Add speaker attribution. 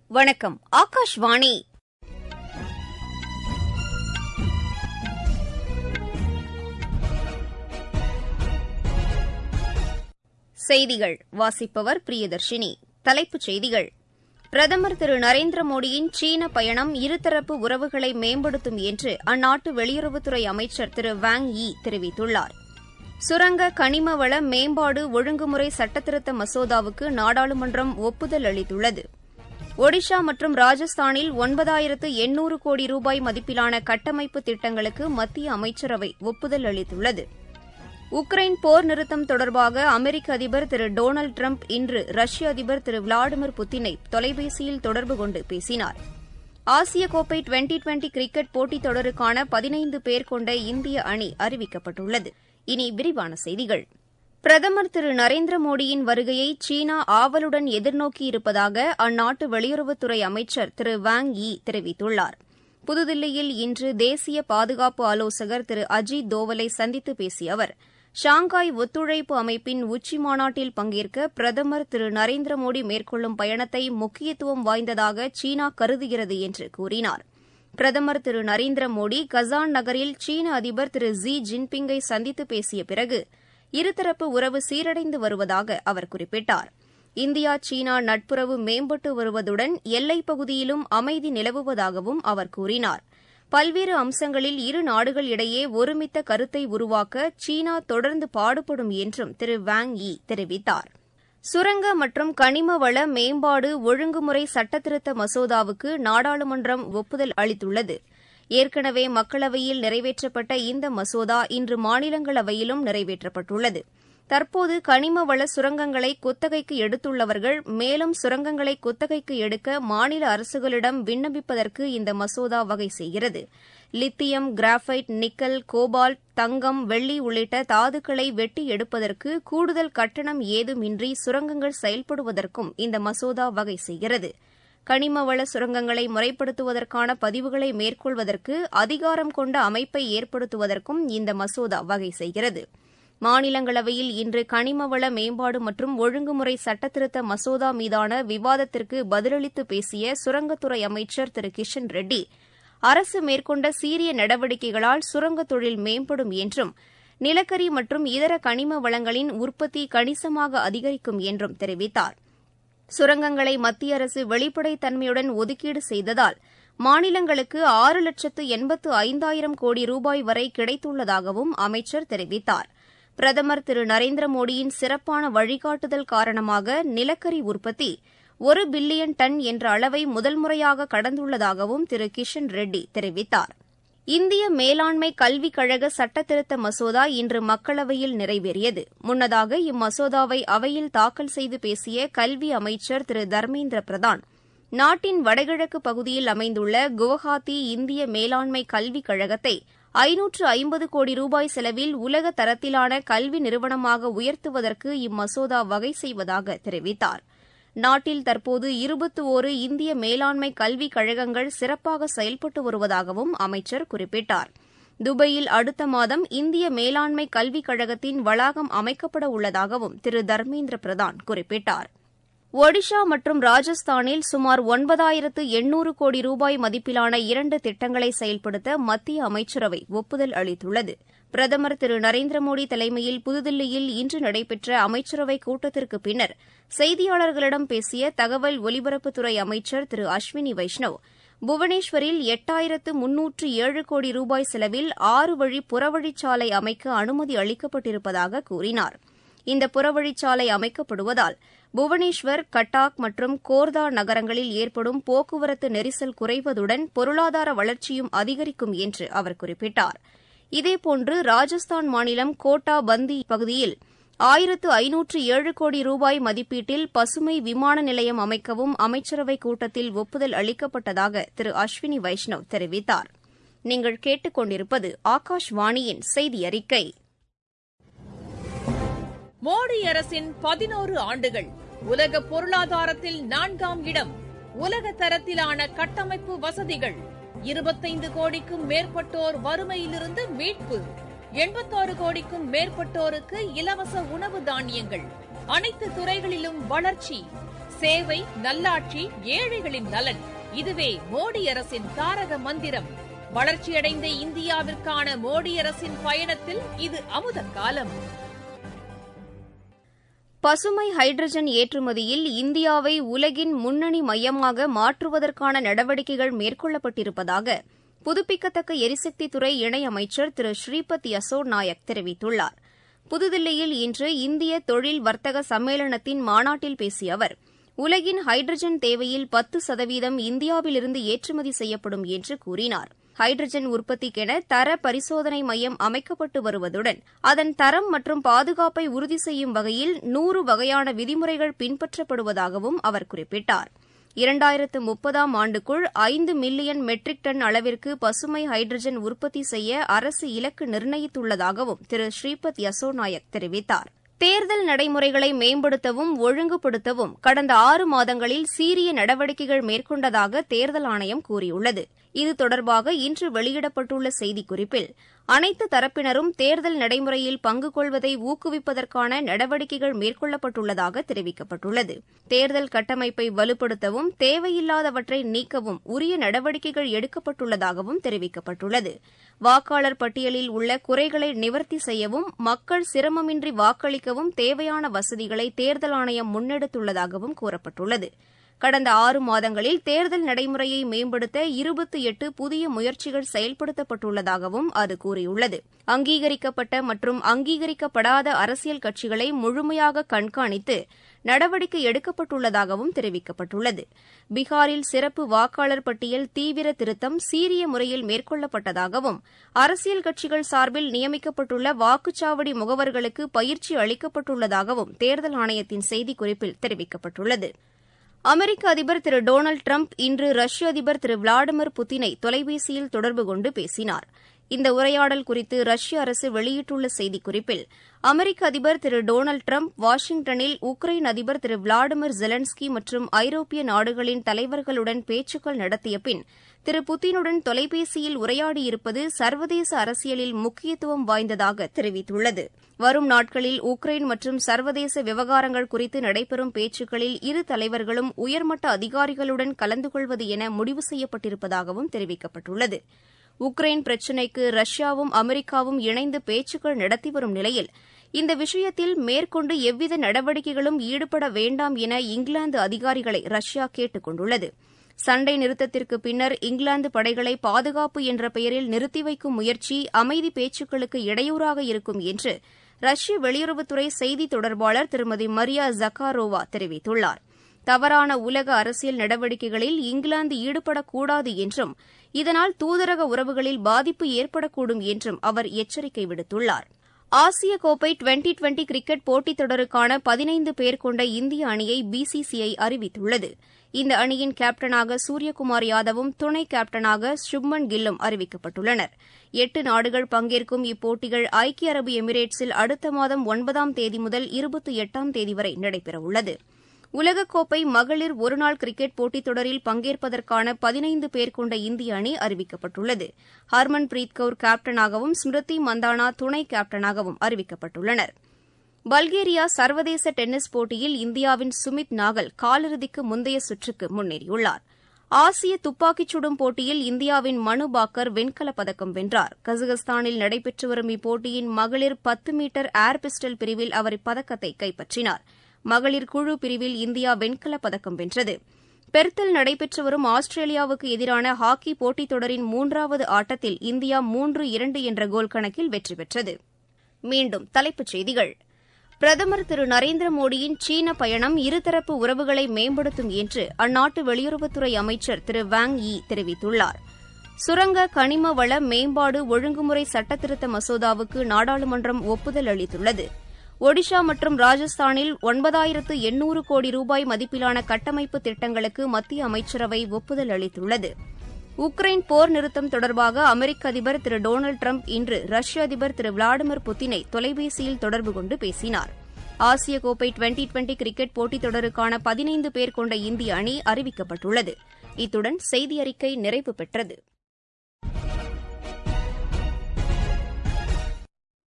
Speaker 1: வணக்கம் ஆகாஷ்வாணி செய்திகள் வாசிப்பவர் பிரியதர்ஷினி தலைப்புச் செய்திகள் பிரதமர் திரு நரேந்திர மோடியின் சீன பயணம் இருதரப்பு உறவுகளை மேம்படுத்தும் என்று அந்நாட்டு வெளியுறவுத்துறை அமைச்சர் திரு வாங் யி தெரிவித்துள்ளார் சுரங்க கனிம வள மேம்பாடு ஒழுங்குமுறை சட்டத்திருத்த மசோதாவுக்கு நாடாளுமன்றம் ஒப்புதல் அளித்துள்ளது ஒடிஷா மற்றும் ராஜஸ்தானில் ஒன்பதாயிரத்து எண்ணூறு கோடி ரூபாய் மதிப்பிலான கட்டமைப்பு திட்டங்களுக்கு மத்திய அமைச்சரவை ஒப்புதல் அளித்துள்ளது உக்ரைன் போர் நிறுத்தம் தொடர்பாக அமெரிக்க அதிபர் திரு டொனால்டு டிரம்ப் இன்று ரஷ்ய அதிபர் திரு விளாடிமிர் புட்டினை தொலைபேசியில் தொடர்பு கொண்டு பேசினார் ஆசிய கோப்பை டுவெண்டி டுவெண்டி கிரிக்கெட் போட்டித் தொடருக்கான பதினைந்து பேர் கொண்ட இந்திய அணி அறிவிக்கப்பட்டுள்ளது இனி விரிவான செய்திகள் பிரதமர் திரு நரேந்திர மோடியின் வருகையை சீனா ஆவலுடன் எதிர்நோக்கியிருப்பதாக அந்நாட்டு வெளியுறவுத்துறை அமைச்சர் திரு வாங் யி தெரிவித்துள்ளார் புதுதில்லியில் இன்று தேசிய பாதுகாப்பு ஆலோசகர் திரு அஜித் தோவலை சந்தித்து பேசிய அவர் ஷாங்காய் ஒத்துழைப்பு அமைப்பின் உச்சி மாநாட்டில் பங்கேற்க பிரதமர் திரு நரேந்திர மோடி மேற்கொள்ளும் பயணத்தை முக்கியத்துவம் வாய்ந்ததாக சீனா கருதுகிறது என்று கூறினார் பிரதமர் திரு நரேந்திர மோடி கசான் நகரில் சீன அதிபர் திரு ஜி ஜின்பிங்கை சந்தித்து பேசிய பிறகு இருதரப்பு உறவு சீரடைந்து வருவதாக அவர் குறிப்பிட்டார் இந்தியா சீனா நட்புறவு மேம்பட்டு வருவதுடன் எல்லைப் பகுதியிலும் அமைதி நிலவுவதாகவும் அவர் கூறினார் பல்வேறு அம்சங்களில் இரு நாடுகள் இடையே ஒருமித்த கருத்தை உருவாக்க சீனா தொடர்ந்து பாடுபடும் என்றும் திரு வாங் யி தெரிவித்தார் சுரங்க மற்றும் கனிம வள மேம்பாடு ஒழுங்குமுறை சட்டத்திருத்த மசோதாவுக்கு நாடாளுமன்றம் ஒப்புதல் அளித்துள்ளது ஏற்கனவே மக்களவையில் நிறைவேற்றப்பட்ட இந்த மசோதா இன்று மாநிலங்களவையிலும் நிறைவேற்றப்பட்டுள்ளது தற்போது கனிம வள சுரங்கங்களை குத்தகைக்கு எடுத்துள்ளவர்கள் மேலும் சுரங்கங்களை குத்தகைக்கு எடுக்க மாநில அரசுகளிடம் விண்ணப்பிப்பதற்கு இந்த மசோதா வகை செய்கிறது லித்தியம் கிராஃபைட் நிக்கல் கோபால்ட் தங்கம் வெள்ளி உள்ளிட்ட தாதுக்களை வெட்டி எடுப்பதற்கு கூடுதல் கட்டணம் ஏதுமின்றி சுரங்கங்கள் செயல்படுவதற்கும் இந்த மசோதா வகை செய்கிறது கனிம வள சுரங்கங்களை முறைப்படுத்துவதற்கான பதிவுகளை மேற்கொள்வதற்கு அதிகாரம் கொண்ட அமைப்பை ஏற்படுத்துவதற்கும் இந்த மசோதா வகை செய்கிறது மாநிலங்களவையில் இன்று கனிமவள மேம்பாடு மற்றும் ஒழுங்குமுறை சட்டத்திருத்த மசோதா மீதான விவாதத்திற்கு பதிலளித்து பேசிய சுரங்கத்துறை அமைச்சர் திரு கிஷன் ரெட்டி அரசு மேற்கொண்ட சீரிய நடவடிக்கைகளால் சுரங்கத் தொழில் மேம்படும் என்றும் நிலக்கரி மற்றும் இதர கனிம வளங்களின் உற்பத்தி கணிசமாக அதிகரிக்கும் என்றும் தெரிவித்தார் சுரங்கங்களை மத்திய அரசு வெளிப்படைத்தன்மையுடன் ஒதுக்கீடு செய்ததால் மாநிலங்களுக்கு ஆறு லட்சத்து எண்பத்து ஐந்தாயிரம் கோடி ரூபாய் வரை கிடைத்துள்ளதாகவும் அமைச்சர் தெரிவித்தார் பிரதமர் திரு நரேந்திர மோடியின் சிறப்பான வழிகாட்டுதல் காரணமாக நிலக்கரி உற்பத்தி ஒரு பில்லியன் டன் என்ற அளவை முதல் முறையாக கடந்துள்ளதாகவும் திரு கிஷன் ரெட்டி தெரிவித்தார் இந்திய மேலாண்மை கல்விக் கழக சட்டத்திருத்த மசோதா இன்று மக்களவையில் நிறைவேறியது முன்னதாக இம்மசோதாவை அவையில் தாக்கல் செய்து பேசிய கல்வி அமைச்சர் திரு தர்மேந்திர பிரதான் நாட்டின் வடகிழக்கு பகுதியில் அமைந்துள்ள குவஹாத்தி இந்திய மேலாண்மை கல்விக் கழகத்தை ஐநூற்று ஐம்பது கோடி ரூபாய் செலவில் உலக தரத்திலான கல்வி நிறுவனமாக உயர்த்துவதற்கு இம்மசோதா வகை செய்வதாக தெரிவித்தார் நாட்டில் தற்போது இருபத்தி ஓரு இந்திய மேலாண்மை கல்விக் கழகங்கள் சிறப்பாக செயல்பட்டு வருவதாகவும் அமைச்சர் குறிப்பிட்டார் துபாயில் அடுத்த மாதம் இந்திய மேலாண்மை கல்விக் கழகத்தின் வளாகம் அமைக்கப்பட உள்ளதாகவும் திரு தர்மேந்திர பிரதான் குறிப்பிட்டார் ஒடிஷா மற்றும் ராஜஸ்தானில் சுமார் ஒன்பதாயிரத்து எண்ணூறு கோடி ரூபாய் மதிப்பிலான இரண்டு திட்டங்களை செயல்படுத்த மத்திய அமைச்சரவை ஒப்புதல் அளித்துள்ளது பிரதமர் திரு நரேந்திர மோடி தலைமையில் புதுதில்லியில் இன்று நடைபெற்ற அமைச்சரவைக் கூட்டத்திற்கு பின்னர் செய்தியாளர்களிடம் பேசிய தகவல் ஒலிபரப்புத்துறை அமைச்சர் திரு அஸ்வினி வைஷ்ணவ் புவனேஸ்வரில் எட்டாயிரத்து முன்னூற்று ஏழு கோடி ரூபாய் செலவில் ஆறு வழி புறவழிச்சாலை அமைக்க அனுமதி அளிக்கப்பட்டிருப்பதாக கூறினார் இந்த புறவழிச்சாலை அமைக்கப்படுவதால் புவனேஸ்வர் கட்டாக் மற்றும் கோர்தா நகரங்களில் ஏற்படும் போக்குவரத்து நெரிசல் குறைவதுடன் பொருளாதார வளர்ச்சியும் அதிகரிக்கும் என்று அவர் குறிப்பிட்டார் இதேபோன்று ராஜஸ்தான் மாநிலம் கோட்டா பந்தி பகுதியில் ஆயிரத்து ஐநூற்று ஏழு கோடி ரூபாய் மதிப்பீட்டில் பசுமை விமான நிலையம் அமைக்கவும் அமைச்சரவைக் கூட்டத்தில் ஒப்புதல் அளிக்கப்பட்டதாக திரு அஸ்வினி வைஷ்ணவ் தெரிவித்தார் நீங்கள் கேட்டுக் கொண்டிருப்பது ஆகாஷ்வாணியின் செய்தி அறிக்கை
Speaker 2: மோடி அரசின் பதினோரு ஆண்டுகள் உலக பொருளாதாரத்தில் நான்காம் இடம் உலக தரத்திலான கட்டமைப்பு வசதிகள் இருபத்தைந்து கோடிக்கும் மேற்பட்டோர் வறுமையிலிருந்து மீட்பு எண்பத்தாறு கோடிக்கும் மேற்பட்டோருக்கு இலவச உணவு தானியங்கள் அனைத்து துறைகளிலும் வளர்ச்சி சேவை நல்லாட்சி ஏழைகளின் நலன் இதுவே மோடி அரசின் தாரக மந்திரம் வளர்ச்சியடைந்த இந்தியாவிற்கான மோடி அரசின் பயணத்தில் இது அமுத காலம்
Speaker 1: பசுமை ஹைட்ரஜன் ஏற்றுமதியில் இந்தியாவை உலகின் முன்னணி மையமாக மாற்றுவதற்கான நடவடிக்கைகள் மேற்கொள்ளப்பட்டிருப்பதாக புதுப்பிக்கத்தக்க எரிசக்தித்துறை இணையமைச்சர் திரு ஸ்ரீபத் யசோ நாயக் தெரிவித்துள்ளார் புதுதில்லியில் இன்று இந்திய தொழில் வர்த்தக சம்மேளனத்தின் மாநாட்டில் பேசிய அவர் உலகின் ஹைட்ரஜன் தேவையில் பத்து சதவீதம் இந்தியாவிலிருந்து ஏற்றுமதி செய்யப்படும் என்று கூறினார் ஹைட்ரஜன் உற்பத்திக்கென தர பரிசோதனை மையம் அமைக்கப்பட்டு வருவதுடன் அதன் தரம் மற்றும் பாதுகாப்பை உறுதி செய்யும் வகையில் நூறு வகையான விதிமுறைகள் பின்பற்றப்படுவதாகவும் அவர் குறிப்பிட்டார் இரண்டாயிரத்து முப்பதாம் ஆண்டுக்குள் ஐந்து மில்லியன் மெட்ரிக் டன் அளவிற்கு பசுமை ஹைட்ரஜன் உற்பத்தி செய்ய அரசு இலக்கு நிர்ணயித்துள்ளதாகவும் திரு ஸ்ரீபத் யசோ நாயக் தெரிவித்தார் தேர்தல் நடைமுறைகளை மேம்படுத்தவும் ஒழுங்குபடுத்தவும் கடந்த ஆறு மாதங்களில் சீரிய நடவடிக்கைகள் மேற்கொண்டதாக தேர்தல் ஆணையம் கூறியுள்ளது இது தொடர்பாக இன்று வெளியிடப்பட்டுள்ள செய்திக்குறிப்பில் அனைத்து தரப்பினரும் தேர்தல் நடைமுறையில் பங்கு கொள்வதை ஊக்குவிப்பதற்கான நடவடிக்கைகள் மேற்கொள்ளப்பட்டுள்ளதாக தெரிவிக்கப்பட்டுள்ளது தேர்தல் கட்டமைப்பை வலுப்படுத்தவும் தேவையில்லாதவற்றை நீக்கவும் உரிய நடவடிக்கைகள் எடுக்கப்பட்டுள்ளதாகவும் தெரிவிக்கப்பட்டுள்ளது வாக்காளர் பட்டியலில் உள்ள குறைகளை நிவர்த்தி செய்யவும் மக்கள் சிரமமின்றி வாக்களிக்கவும் தேவையான வசதிகளை தேர்தல் ஆணையம் முன்னெடுத்துள்ளதாகவும் கூறப்பட்டுள்ளது கடந்த ஆறு மாதங்களில் தேர்தல் நடைமுறையை மேம்படுத்த இருபத்தி எட்டு புதிய முயற்சிகள் செயல்படுத்தப்பட்டுள்ளதாகவும் அது கூறியுள்ளது அங்கீகரிக்கப்பட்ட மற்றும் அங்கீகரிக்கப்படாத அரசியல் கட்சிகளை முழுமையாக கண்காணித்து நடவடிக்கை எடுக்கப்பட்டுள்ளதாகவும் தெரிவிக்கப்பட்டுள்ளது பீகாரில் சிறப்பு வாக்காளர் பட்டியல் தீவிர திருத்தம் சீரிய முறையில் மேற்கொள்ளப்பட்டதாகவும் அரசியல் கட்சிகள் சார்பில் நியமிக்கப்பட்டுள்ள வாக்குச்சாவடி முகவர்களுக்கு பயிற்சி அளிக்கப்பட்டுள்ளதாகவும் தேர்தல் ஆணையத்தின் செய்திக்குறிப்பில் தெரிவிக்கப்பட்டுள்ளது அமெரிக்க அதிபர் திரு டொனால்டு டிரம்ப் இன்று ரஷ்ய அதிபர் திரு விளாடிமிர் புட்டினை தொலைபேசியில் தொடர்பு கொண்டு பேசினார் இந்த உரையாடல் குறித்து ரஷ்ய அரசு வெளியிட்டுள்ள செய்திக்குறிப்பில் அமெரிக்க அதிபர் திரு டொனால்டு டிரம்ப் வாஷிங்டனில் உக்ரைன் அதிபர் திரு விளாடிமிர் ஜெலன்ஸ்கி மற்றும் ஐரோப்பிய நாடுகளின் தலைவர்களுடன் பேச்சுக்கள் நடத்திய பின் திரு புட்டினுடன் தொலைபேசியில் உரையாடியிருப்பது சர்வதேச அரசியலில் முக்கியத்துவம் வாய்ந்ததாக தெரிவித்துள்ளது வரும் நாட்களில் உக்ரைன் மற்றும் சர்வதேச விவகாரங்கள் குறித்து நடைபெறும் பேச்சுக்களில் இரு தலைவர்களும் உயர்மட்ட அதிகாரிகளுடன் கலந்து கொள்வது என முடிவு செய்யப்பட்டிருப்பதாகவும் தெரிவிக்கப்பட்டுள்ளது உக்ரைன் பிரச்சினைக்கு ரஷ்யாவும் அமெரிக்காவும் இணைந்து பேச்சுக்கள் நடத்தி வரும் நிலையில் இந்த விஷயத்தில் மேற்கொண்டு எவ்வித நடவடிக்கைகளும் ஈடுபட வேண்டாம் என இங்கிலாந்து அதிகாரிகளை ரஷ்யா கேட்டுக் கொண்டுள்ளது சண்டை நிறுத்தத்திற்கு பின்னர் இங்கிலாந்து படைகளை பாதுகாப்பு என்ற பெயரில் நிறுத்தி வைக்கும் முயற்சி அமைதி பேச்சுக்களுக்கு இடையூறாக இருக்கும் என்று ரஷ்ய வெளியுறவுத்துறை செய்தி தொடர்பாளர் திருமதி மரியா ஜக்காரோவா தெரிவித்துள்ளார் தவறான உலக அரசியல் நடவடிக்கைகளில் இங்கிலாந்து ஈடுபடக்கூடாது என்றும் இதனால் தூதரக உறவுகளில் பாதிப்பு ஏற்படக்கூடும் என்றும் அவர் எச்சரிக்கை விடுத்துள்ளார் ஆசிய கோப்பை டுவெண்டி டுவெண்டி கிரிக்கெட் போட்டித் தொடருக்கான பதினைந்து பேர் கொண்ட இந்திய அணியை பிசிசிஐ அறிவித்துள்ளது இந்த அணியின் கேப்டனாக சூரியகுமார் யாதவும் துணை கேப்டனாக சுப்மன் கில்லும் அறிவிக்கப்பட்டுள்ளனர் எட்டு நாடுகள் பங்கேற்கும் இப்போட்டிகள் ஐக்கிய அரபு எமிரேட்ஸில் அடுத்த மாதம் ஒன்பதாம் தேதி முதல் இருபத்தி எட்டாம் தேதி வரை நடைபெறவுள்ளது உலகக்கோப்பை மகளிர் ஒருநாள் கிரிக்கெட் போட்டித் தொடரில் பங்கேற்பதற்கான பதினைந்து பேர் கொண்ட இந்திய அணி அறிவிக்கப்பட்டுள்ளது ஹர்மன் பிரீத் கவுர் கேப்டனாகவும் ஸ்மிருதி மந்தானா துணை கேப்டனாகவும் அறிவிக்கப்பட்டுள்ளனர் பல்கேரியா சர்வதேச டென்னிஸ் போட்டியில் இந்தியாவின் சுமித் நாகல் காலிறுதிக்கு முந்தைய சுற்றுக்கு முன்னேறியுள்ளார் ஆசிய துப்பாக்கிச் சுடும் போட்டியில் இந்தியாவின் மனு பாக்கர் வெண்கலப் பதக்கம் வென்றார் கஜகஸ்தானில் நடைபெற்று வரும் இப்போட்டியின் மகளிர் பத்து மீட்டர் ஏர் பிஸ்டல் பிரிவில் அவர் இப்பதக்கத்தை கைப்பற்றினார் மகளிர் குழு பிரிவில் இந்தியா வெண்கலப் பதக்கம் வென்றது பெர்த்தில் நடைபெற்று வரும் ஆஸ்திரேலியாவுக்கு எதிரான ஹாக்கி போட்டித் தொடரின் மூன்றாவது ஆட்டத்தில் இந்தியா மூன்று இரண்டு என்ற கோல் கணக்கில் வெற்றி பெற்றது மீண்டும் தலைப்புச் செய்திகள் பிரதமர் திரு நரேந்திர மோடியின் சீன பயணம் இருதரப்பு உறவுகளை மேம்படுத்தும் என்று அந்நாட்டு வெளியுறவுத்துறை அமைச்சர் திரு வாங் யி தெரிவித்துள்ளார் சுரங்க கனிம வள மேம்பாடு ஒழுங்குமுறை சட்டத்திருத்த மசோதாவுக்கு நாடாளுமன்றம் ஒப்புதல் அளித்துள்ளது ஒடிஷா மற்றும் ராஜஸ்தானில் ஒன்பதாயிரத்து எண்ணூறு கோடி ரூபாய் மதிப்பிலான கட்டமைப்பு திட்டங்களுக்கு மத்திய அமைச்சரவை ஒப்புதல் அளித்துள்ளது உக்ரைன் போர் நிறுத்தம் தொடர்பாக அமெரிக்க அதிபர் திரு டொனால்டு டிரம்ப் இன்று ரஷ்ய அதிபர் திரு விளாடிமிர் புட்டினை தொலைபேசியில் தொடர்பு கொண்டு பேசினார் ஆசிய கோப்பை டுவெண்டி டுவெண்டி கிரிக்கெட் போட்டித் தொடருக்கான பதினைந்து பேர் கொண்ட இந்திய அணி அறிவிக்கப்பட்டுள்ளது இத்துடன் செய்தி அறிக்கை நிறைவு பெற்றது